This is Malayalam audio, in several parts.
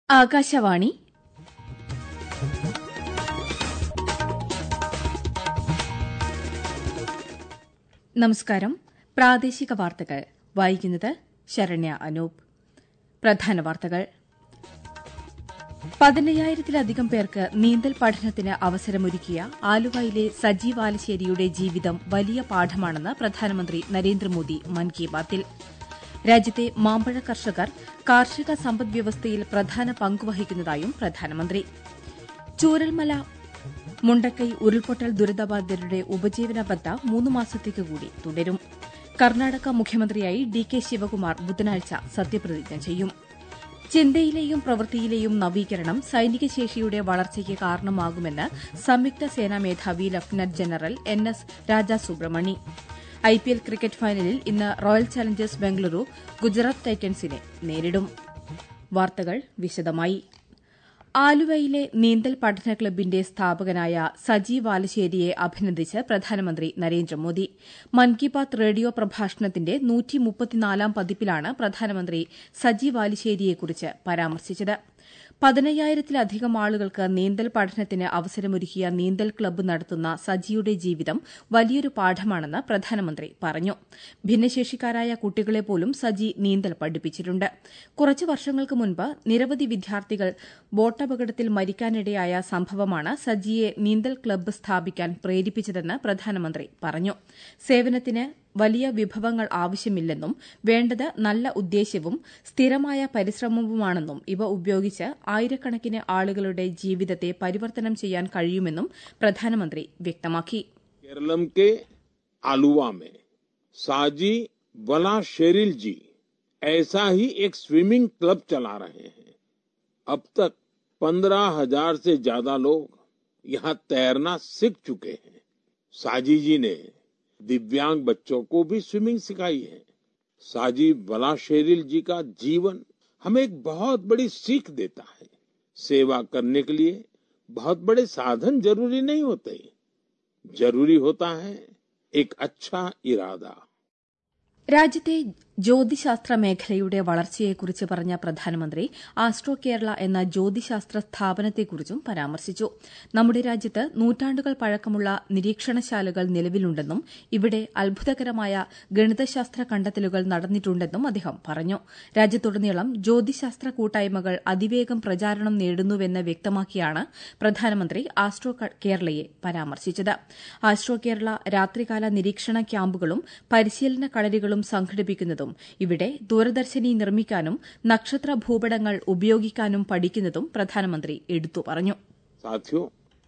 ആകാശവാണി നമസ്കാരം പ്രാദേശിക വാർത്തകൾ വായിക്കുന്നത് ശരണ്യ അനൂപ് പ്രധാന വാർത്തകൾ പതിനയ്യായിരത്തിലധികം പേർക്ക് നീന്തൽ പഠനത്തിന് അവസരമൊരുക്കിയ ആലുവയിലെ സജീവ് ആലശ്ശേരിയുടെ ജീവിതം വലിയ പാഠമാണെന്ന് പ്രധാനമന്ത്രി നരേന്ദ്രമോദി മൻ കി ബാത്തിൽ രാജ്യത്തെ മാമ്പഴ കർഷകർ കാർഷിക സമ്പദ്വ്യവസ്ഥയിൽ പ്രധാന പങ്കുവഹിക്കുന്നതായും പ്രധാനമന്ത്രി ചൂരൽമല മുണ്ടക്കൈ ഉരുൾപൊട്ടൽ ദുരിതബാധിതരുടെ ഉപജീവന ബത്ത മൂന്ന് മാസത്തേക്ക് കൂടി തുടരും കർണാടക മുഖ്യമന്ത്രിയായി ഡി കെ ശിവകുമാർ ബുധനാഴ്ച സത്യപ്രതിജ്ഞ ചെയ്യും ചിന്തയിലെയും പ്രവൃത്തിയിലെയും നവീകരണം സൈനിക ശേഷിയുടെ വളർച്ചയ്ക്ക് കാരണമാകുമെന്ന് സംയുക്ത സേനാ മേധാവി lieutenant general N S Raja Subramani IPL cricket ഫൈനലിൽ ഇന്ന് റോയൽ ചലഞ്ചേഴ്സ് ബംഗളൂരു ഗുജറാത്ത് ടൈറ്റൻസിനെ നേരിടും വാർത്തകൾ വിശദമായി ആലുവയിലെ നീന്തൽ പഠന ക്ലബിന്റെ സ്ഥാപകനായ സജീവ് ആലശ്ശേരിയെ അഭിനന്ദിച്ച് പ്രധാനമന്ത്രി നരേന്ദ്രമോദി മൻ കി ബാത് റേഡിയോ പ്രഭാഷണത്തിന്റെ പതിപ്പിലാണ് പ്രധാനമന്ത്രി സജീവ് ആലിശ്ശേരിയെക്കുറിച്ച് പരാമർശിച്ചത് പതിനയ്യായിരത്തിലധികം ആളുകൾക്ക് നീന്തൽ പഠനത്തിന് അവസരമൊരുക്കിയ നീന്തൽ ക്ലബ്ബ് നടത്തുന്ന സജിയുടെ ജീവിതം വലിയൊരു പാഠമാണെന്ന് പ്രധാനമന്ത്രി പറഞ്ഞു ഭിന്നശേഷിക്കാരായ കുട്ടികളെ പോലും സജി നീന്തൽ പഠിപ്പിച്ചിട്ടുണ്ട് കുറച്ചു വർഷങ്ങൾക്ക് മുൻപ് നിരവധി വിദ്യാർത്ഥികൾ ബോട്ടപകടത്തിൽ മരിക്കാനിടയായ സംഭവമാണ് സജിയെ നീന്തൽ ക്ലബ്ബ് സ്ഥാപിക്കാൻ പ്രേരിപ്പിച്ചതെന്ന് പ്രധാനമന്ത്രി പറഞ്ഞു സേവനത്തിന് വലിയ വിഭവങ്ങൾ ആവശ്യമില്ലെന്നും വേണ്ടത് നല്ല ഉദ്ദേശ്യവും സ്ഥിരമായ പരിശ്രമവുമാണെന്നും ഇവ ഉപയോഗിച്ച് ആയിരക്കണക്കിന് ആളുകളുടെ ജീവിതത്തെ പരിവർത്തനം ചെയ്യാൻ കഴിയുമെന്നും പ്രധാനമന്ത്രി വ്യക്തമാക്കി केरलम के आलुवा में साजी वला शेरिल जी ऐसा ही एक स्विमिंग क्लब चला रहे हैं अब तक पंद्रह हजार से ज्यादा लोग यहाँ तैरना सीख चुके हैं साजी जी ने दिव्यांग बच्चों को भी स्विमिंग सिखाई है साजी वला शेरिल जी का जीवन हमें एक बहुत बड़ी सीख देता है सेवा करने के लिए बहुत बड़े साधन जरूरी नहीं होते जरूरी होता है एक अच्छा इरादा രാജ്യത്തെ ജ്യോതിശാസ്ത്ര മേഖലയുടെ വളർച്ചയെക്കുറിച്ച് പറഞ്ഞ പ്രധാനമന്ത്രി ആസ്ട്രോ കേരള എന്ന ജ്യോതിശാസ്ത്ര സ്ഥാപനത്തെക്കുറിച്ചും പരാമർശിച്ചു നമ്മുടെ രാജ്യത്ത് നൂറ്റാണ്ടുകൾ പഴക്കമുള്ള നിരീക്ഷണശാലകൾ നിലവിലുണ്ടെന്നും ഇവിടെ അത്ഭുതകരമായ ഗണിതശാസ്ത്ര കണ്ടെത്തലുകൾ നടന്നിട്ടുണ്ടെന്നും അദ്ദേഹം പറഞ്ഞു രാജ്യത്തുടനീളം ജ്യോതിശാസ്ത്ര കൂട്ടായ്മകൾ അതിവേഗം പ്രചാരണം നേടുന്നുവെന്ന് വ്യക്തമാക്കിയാണ് പ്രധാനമന്ത്രി ആസ്ട്രോ കേരളയെ പരാമർശിച്ചത് ആസ്ട്രോ കേരള രാത്രികാല നിരീക്ഷണ ക്യാമ്പുകളും പരിശീലന കളരികളും സംഘടിപ്പിക്കുന്നതും ഇവിടെ ദൂരദർശിനി നിർമ്മിക്കാനും നക്ഷത്ര ഭൂപടങ്ങൾ ഉപയോഗിക്കാനും പഠിക്കുന്നതും പ്രധാനമന്ത്രി എടുത്തു പറഞ്ഞു साथियों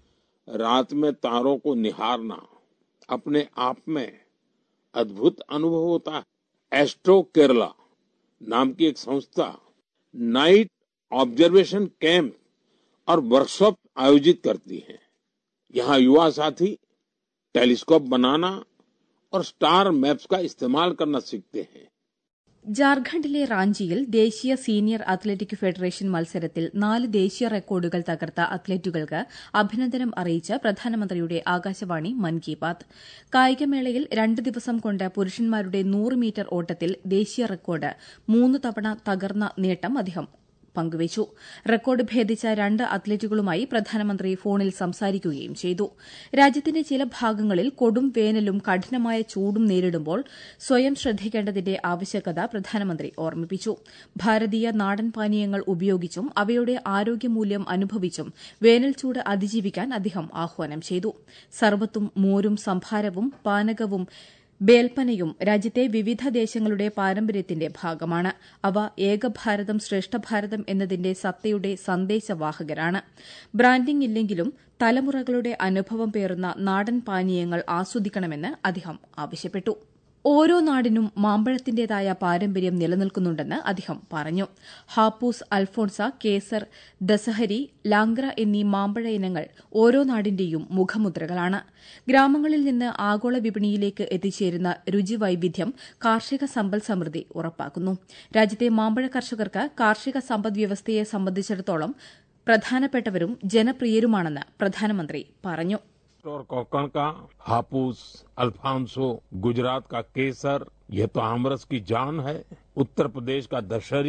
रात में तारों को निहारना अपने आप में अद्भुत अनुभव होता है एस्ट्रो केरला नाम की एक संस्था नाइट ऑब्जर्वेशन कैंप और वर्कशॉप आयोजित करती है यहाँ युवा साथी टेलीस्कोप बनाना और स्टार मैप्स का इस्तेमाल करना सीखते हैं ജാർഖണ്ഡിലെ റാഞ്ചിയിൽ ദേശീയ സീനിയർ അത്ലറ്റിക് ഫെഡറേഷൻ മത്സരത്തിൽ നാല് ദേശീയ റെക്കോർഡുകൾ തകർത്ത അത്ലറ്റുകൾക്ക് അഭിനന്ദനം അറിയിച്ച് പ്രധാനമന്ത്രിയുടെ ആകാശവാണി മൻ കി ബാത് കായികമേളയിൽ രണ്ട് ദിവസം കൊണ്ട് പുരുഷന്മാരുടെ നൂറ് മീറ്റർ ഓട്ടത്തിൽ ദേശീയ റെക്കോർഡ് മൂന്ന് തവണ തകർന്ന നേട്ടം അദ്ദേഹം പങ്കുവച്ചു റെക്കോർഡ് ഭേദിച്ച രണ്ട് അത്ലറ്റുകളുമായി പ്രധാനമന്ത്രി ഫോണിൽ സംസാരിക്കുകയും ചെയ്തു രാജ്യത്തിന്റെ ചില ഭാഗങ്ങളിൽ കൊടും വേനലും കഠിനമായ ചൂടും നേരിടുമ്പോൾ സ്വയം ശ്രദ്ധിക്കേണ്ടതിന്റെ ആവശ്യകത പ്രധാനമന്ത്രി ഓർമ്മിപ്പിച്ചു ഭാരതീയ നാടൻ പാനീയങ്ങൾ ഉപയോഗിച്ചും അവയുടെ ആരോഗ്യമൂല്യം അനുഭവിച്ചും വേനൽ ചൂട് അതിജീവിക്കാൻ അദ്ദേഹം ആഹ്വാനം ചെയ്തു സർബത്തും മോരും സംഭാരവും പാനകവും ബേൽപ്പനയും രാജ്യത്തെ വിവിധ ദേശങ്ങളുടെ പാരമ്പര്യത്തിന്റെ ഭാഗമാണ് അവ ഏകഭാരതം ശ്രേഷ്ഠഭാരതം എന്നതിന്റെ സത്തയുടെ സന്ദേശവാഹകരാണ് ബ്രാൻഡിംഗ് ഇല്ലെങ്കിലും തലമുറകളുടെ അനുഭവം പേറുന്ന നാടൻ പാനീയങ്ങൾ ആസ്വദിക്കണമെന്ന് അദ്ദേഹം ആവശ്യപ്പെട്ടു ഓരോ നാടിനും മാമ്പഴത്തിന്റേതായ പാരമ്പര്യം നിലനിൽക്കുന്നുണ്ടെന്ന് അദ്ദേഹം പറഞ്ഞു ഹാപ്പൂസ് അൽഫോൺസ കേസർ ദസഹരി ലാംഗ്ര എന്നീ മാമ്പഴ ഇനങ്ങൾ ഓരോ നാടിന്റെയും മുഖമുദ്രകളാണ് ഗ്രാമങ്ങളിൽ നിന്ന് ആഗോള വിപണിയിലേക്ക് എത്തിച്ചേരുന്ന രുചിവൈവിധ്യം കാർഷിക സമ്പൽ സമൃദ്ധി ഉറപ്പാക്കുന്നു രാജ്യത്തെ മാമ്പഴ കർഷകർക്ക് കാർഷിക സമ്പദ്വ്യവസ്ഥയെ സംബന്ധിച്ചിടത്തോളം പ്രധാനപ്പെട്ടവരും ജനപ്രിയരുമാണെന്ന് പ്രധാനമന്ത്രി പറഞ്ഞു और कोकण का हापूस अल्फांसो गुजरात का केसर यह तो आमरस की जान है उत्तर प्रदेश का दशहरी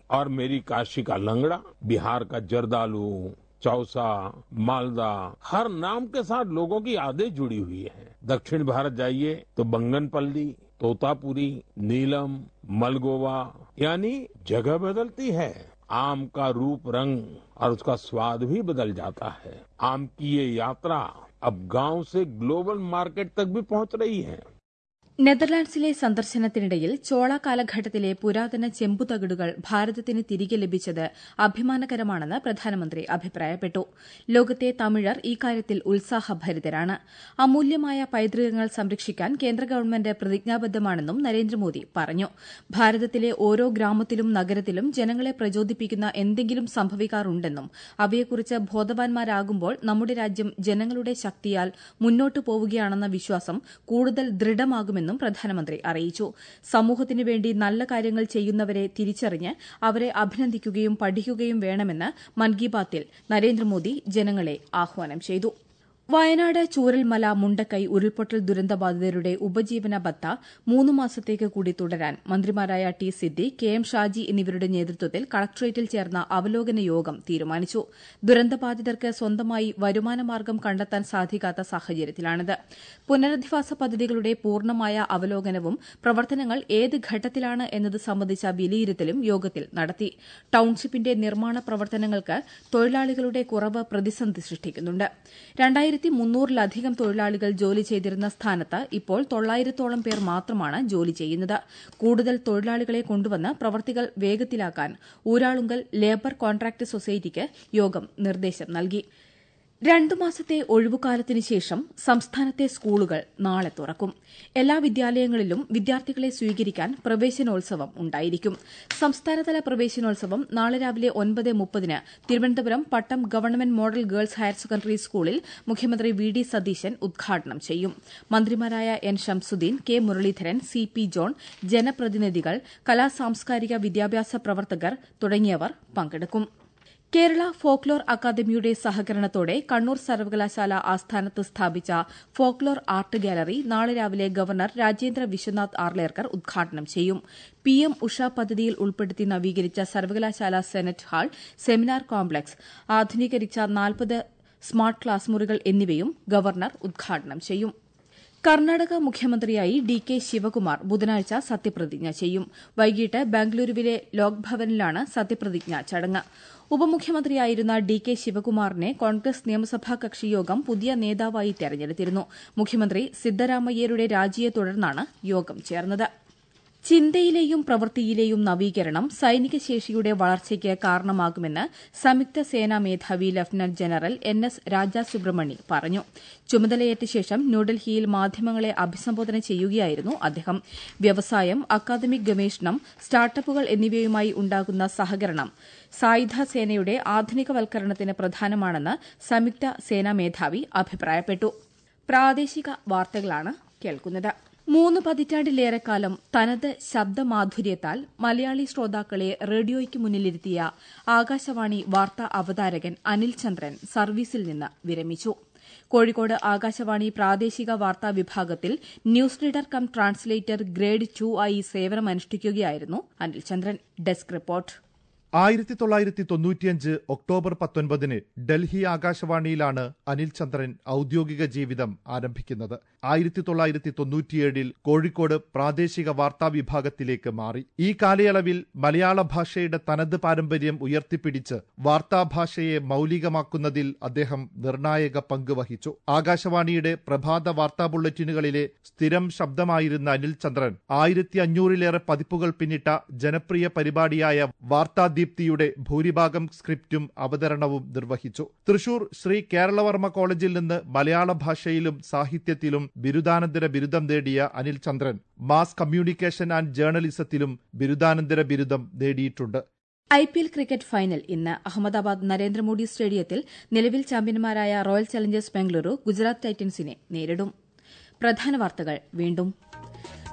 और मेरी काशी का लंगड़ा बिहार का जर्दालू चौसा मालदा हर नाम के साथ लोगों की यादें जुड़ी हुई है दक्षिण भारत जाइए तो बंगनपल्ली तोतापुरी नीलम मलगोवा यानी जगह बदलती है आम का रूप रंग और उसका स्वाद भी बदल जाता है आम की ये यात्रा अब गांव से ग्लोबल मार्केट तक भी पहुंच रही है നെതർലാൻഡ്സിലെ സന്ദർശനത്തിനിടയിൽ ചോള കാലഘട്ടത്തിലെ പുരാതന ചെമ്പുതകിടുകൾ ഭാരതത്തിന് തിരികെ ലഭിച്ചത് അഭിമാനകരമാണെന്ന് പ്രധാനമന്ത്രി അഭിപ്രായപ്പെട്ടു ലോകത്തെ തമിഴർ ഇക്കാര്യത്തിൽ ഉത്സാഹഭരിതരാണ് അമൂല്യമായ പൈതൃകങ്ങൾ സംരക്ഷിക്കാൻ കേന്ദ്ര ഗവൺമെന്റ് പ്രതിജ്ഞാബദ്ധമാണെന്നും നരേന്ദ്രമോദി പറഞ്ഞു ഭാരതത്തിലെ ഓരോ ഗ്രാമത്തിലും നഗരത്തിലും ജനങ്ങളെ പ്രചോദിപ്പിക്കുന്ന എന്തെങ്കിലും സംഭവിക്കാറുണ്ടെന്നും അവയെക്കുറിച്ച് ബോധവാന്മാരാകുമ്പോൾ നമ്മുടെ രാജ്യം ജനങ്ങളുടെ ശക്തിയാൽ മുന്നോട്ടു പോവുകയാണെന്ന വിശ്വാസം കൂടുതൽ ദൃഢമാകുമെന്നും പ്രധാനമന്ത്രി അറിയിച്ചു സമൂഹത്തിനു വേണ്ടി നല്ല കാര്യങ്ങൾ ചെയ്യുന്നവരെ തിരിച്ചറിഞ്ഞ് അവരെ അഭിനന്ദിക്കുകയും പഠിക്കുകയും വേണമെന്ന് മൻ കി ബാത്തിൽ നരേന്ദ്രമോദി ജനങ്ങളെ ആഹ്വാനം ചെയ്തു വയനാട് ചൂരൽമല മുണ്ടക്കൈ ഉരുൾപൊട്ടൽ ദുരന്തബാധിതരുടെ ഉപജീവന ബത്ത മൂന്ന് മാസത്തേക്ക് കൂടി തുടരാൻ മന്ത്രിമാരായ T Siddique K M Shaji എന്നിവരുടെ നേതൃത്വത്തിൽ കളക്ടറേറ്റിൽ ചേർന്ന അവലോകന യോഗം തീരുമാനിച്ചു ദുരന്തബാധിതർക്ക് സ്വന്തമായി വരുമാനമാർഗം കണ്ടെത്താൻ സാധിക്കാത്ത സാഹചര്യത്തിലാണിത് പുനരധിവാസ പദ്ധതികളുടെ പൂർണ്ണമായ അവലോകനവും പ്രവർത്തനങ്ങൾ ഏത് ഘട്ടത്തിലാണ് എന്നത് സംബന്ധിച്ച വിലയിരുത്തലും യോഗത്തിൽ നടത്തി ടൌൺഷിപ്പിന്റെ നിർമ്മാണ പ്രവർത്തനങ്ങൾക്ക് തൊഴിലാളികളുടെ കുറവ് പ്രതിസന്ധി സൃഷ്ടിക്കുന്നുണ്ട് രണ്ടായിരത്തി മുന്നൂറിലധികം തൊഴിലാളികൾ ജോലി ചെയ്തിരുന്ന സ്ഥാനത്ത് ഇപ്പോൾ തൊള്ളായിരത്തോളം പേർ മാത്രമാണ് ജോലി ചെയ്യുന്നത് കൂടുതൽ തൊഴിലാളികളെ കൊണ്ടുവന്ന് പ്രവർത്തികൾ വേഗത്തിലാക്കാൻ ഊരാളുങ്കൽ ലേബർ കോൺട്രാക്ട് സൊസൈറ്റിക്ക് യോഗം നിർദ്ദേശം നൽകി രണ്ടു മാസത്തെ ഒഴിവുകാലത്തിന് ശേഷം സംസ്ഥാനത്തെ സ്കൂളുകൾ നാളെ തുറക്കും എല്ലാ വിദ്യാലയങ്ങളിലും വിദ്യാർത്ഥികളെ സ്വീകരിക്കാൻ പ്രവേശനോത്സവം ഉണ്ടായിരിക്കും സംസ്ഥാനതല പ്രവേശനോത്സവം നാളെ രാവിലെ ഒൻപത് മുപ്പതിന് Thiruvananthapuram Pattom government model girls higher secondary സ്കൂളിൽ മുഖ്യമന്ത്രി വി ഡി സതീശൻ ഉദ്ഘാടനം ചെയ്യും മന്ത്രിമാരായ N Shamsuddin K Muraleedharan C P John ജനപ്രതിനിധികൾ കലാ സാംസ്കാരിക വിദ്യാഭ്യാസ പ്രവർത്തകർ തുടങ്ങിയവർ പങ്കെടുക്കും കേരള ഫോക്ലോർ അക്കാദമിയുടെ സഹകരണത്തോടെ കണ്ണൂർ സർവകലാശാല ആസ്ഥാനത്ത് സ്ഥാപിച്ച ഫോക്ലോർ ആർട്ട് ഗാലറി നാളെ രാവിലെ ഗവർണർ രാജേന്ദ്ര വിശ്വനാഥ് ആർലേക്കർ ഉദ്ഘാടനം ചെയ്യും പി എം ഉഷ പദ്ധതിയിൽ ഉൾപ്പെടുത്തി നവീകരിച്ച സർവകലാശാല സെനറ്റ് ഹാൾ സെമിനാർ കോംപ്ലക്സ് ആധുനീകരിച്ച നാൽപ്പത് സ്മാർട്ട് ക്ലാസ് മുറികൾ എന്നിവയും ഗവർണർ ഉദ്ഘാടനം ചെയ്യും കർണാടക മുഖ്യമന്ത്രിയായി ഡി കെ ശിവകുമാർ ബുധനാഴ്ച സത്യപ്രതിജ്ഞ ചെയ്യും വൈകിട്ട് ബംഗളൂരുവിലെ ലോക്ഭവനിലാണ് സത്യപ്രതിജ്ഞ ചടങ്ങ് ഉപമുഖ്യമന്ത്രിയായിരുന്ന ഡി കെ ശിവകുമാറിനെ കോൺഗ്രസ് നിയമസഭാ കക്ഷിയോഗം പുതിയ നേതാവായി തെരഞ്ഞെടുത്തിരുന്നു മുഖ്യമന്ത്രി സിദ്ധരാമയ്യരുടെ രാജിയെ തുടർന്നാണ് യോഗം ചേർന്നത് ചിന്തയിലെയും പ്രവൃത്തിയിലെയും നവീകരണം സൈനിക ശേഷിയുടെ വളർച്ചയ്ക്ക് കാരണമാകുമെന്ന് സംയുക്ത സേനാ മേധാവി lieutenant general N S Raja Subramani പറഞ്ഞു ചുമതലയേറ്റ ശേഷം ന്യൂഡൽഹിയിൽ മാധ്യമങ്ങളെ അഭിസംബോധന ചെയ്യുകയായിരുന്നു അദ്ദേഹം വ്യവസായം അക്കാദമിക് ഗവേഷണം സ്റ്റാർട്ടപ്പുകൾ എന്നിവയുമായി ഉണ്ടാകുന്ന സഹകരണം സായുധ സേനയുടെ ആധുനികവൽക്കരണത്തിന് പ്രധാനമാണെന്ന് സംയുക്ത സേനാ മേധാവി അഭിപ്രായപ്പെട്ടു പ്രാദേശിക വാർത്തകളാണ് കേൾക്കുന്നത് മൂന്ന് പതിറ്റാണ്ടിലേറെക്കാലം തനത് ശബ്ദമാധുര്യത്താൽ മലയാളി ശ്രോതാക്കളെ റേഡിയോയ്ക്ക് മുന്നിലിരുത്തിയ ആകാശവാണി വാർത്താ അവതാരകൻ അനിൽ ചന്ദ്രൻ സർവീസിൽ നിന്ന് വിരമിച്ചു കോഴിക്കോട് ആകാശവാണി പ്രാദേശിക വാർത്താ വിഭാഗത്തിൽ news reader cum translator grade two ആയി സേവനമനുഷ്ഠിക്കുകയായിരുന്നു അനിൽ ചന്ദ്രൻ ഡെസ്ക് റിപ്പോർട്ട് ആയിരത്തി തൊള്ളായിരത്തി തൊണ്ണൂറ്റിയഞ്ച് ഒക്ടോബർ പത്തൊൻപതിന് ഡൽഹി ആകാശവാണിയിലാണ് അനിൽ ചന്ദ്രൻ ഔദ്യോഗിക ജീവിതം ആരംഭിക്കുന്നത് ആയിരത്തി തൊള്ളായിരത്തി തൊണ്ണൂറ്റിയേഴിൽ കോഴിക്കോട് പ്രാദേശിക വാർത്താ വിഭാഗത്തിലേക്ക് മാറി ഈ കാലയളവിൽ മലയാള ഭാഷയുടെ തനത് പാരമ്പര്യം ഉയർത്തിപ്പിടിച്ച് വാർത്താഭാഷയെ മൌലികമാക്കുന്നതിൽ അദ്ദേഹം നിർണായക പങ്ക് വഹിച്ചു ആകാശവാണിയുടെ പ്രഭാത വാർത്താ ബുള്ളറ്റിനുകളിലെ സ്ഥിരം ശബ്ദമായിരുന്ന അനിൽ ചന്ദ്രൻ ആയിരത്തി അഞ്ഞൂറിലേറെ പതിപ്പുകൾ പിന്നിട്ട ജനപ്രിയ പരിപാടിയായ വാർത്താ ദീപ്തിയുടെ ഭൂരിഭാഗം സ്ക്രിപ്റ്റും അവതരണവും നിർവഹിച്ചു തൃശൂർ ശ്രീ കേരളവർമ്മ കോളേജിൽ നിന്ന് മലയാള ഭാഷയിലും സാഹിത്യത്തിലും ബിരുദാനന്തര ബിരുദം നേടിയ Anil Chandran mass communication and ജേർണലിസത്തിലും ബിരുദാനന്തര ബിരുദം നേടിയിട്ടുണ്ട് I P L cricket final ഇന്ന് അഹമ്മദാബാദ് നരേന്ദ്രമോദി സ്റ്റേഡിയത്തിൽ നിലവിൽ ചാമ്പ്യന്മാരായ റോയൽ ചലഞ്ചേഴ്സ് ബംഗളൂരു ഗുജറാത്ത് ടൈറ്റൻസിനെ നേരിടും പ്രധാന വാർത്തകൾ വീണ്ടും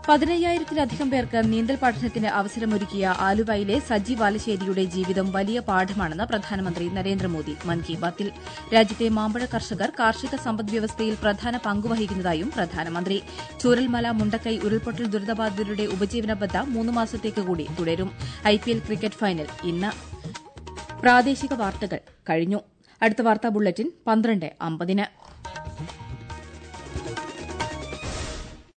പതിനയ്യായിരത്തിലധികം പേർക്ക് നീന്തൽ പഠനത്തിന് അവസരമൊരുക്കിയ ആലുവയിലെ സജി വാലശ്ശേരിയുടെ ജീവിതം വലിയ പാഠമാണെന്ന് പ്രധാനമന്ത്രി നരേന്ദ്രമോദി മൻ കി ബാത്തിൽ രാജ്യത്തെ മാമ്പഴ കർഷകർ കാർഷിക സമ്പദ്വ്യവസ്ഥയിൽ പ്രധാന പങ്കുവഹിക്കുന്നതായും പ്രധാനമന്ത്രി ചൂരൽമല മുണ്ടക്കൈ ഉരുൾപൊട്ടൽ ദുരിതബാധിതരുടെ ഉപജീവന ബദ്ധ മൂന്ന് മാസത്തേക്ക് കൂടി തുടരും ഐപിഎൽ ക്രിക്കറ്റ് ഫൈനൽ ഇന്ന് പ്രാദേശിക വാർത്തകൾ കഴിഞ്ഞു അടുത്ത വാർത്താ ബുള്ളറ്റിൻ പന്ത്രണ്ട് അമ്പതിന്